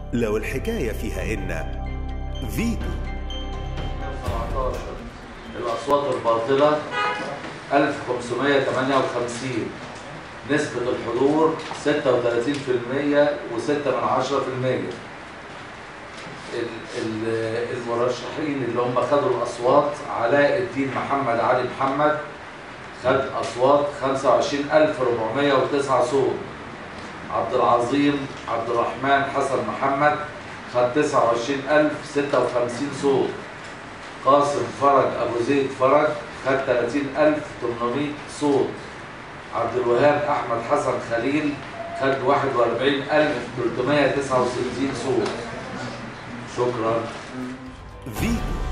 لو الحكاية فيها إن فيتو 17 الأصوات الباطلة 1558 نسبة الحضور 36% و6 من 10% ال- ال- المرشحين اللي هم خدوا الأصوات علاء الدين محمد علي محمد خد أصوات 25409 صوت عبد العظيم عبد الرحمن حسن محمد خد 29056 صوت قاسم فرج ابو زيد فرج خد 30800 صوت عبد الوهاب احمد حسن خليل خد 41369 صوت شكرا فيتو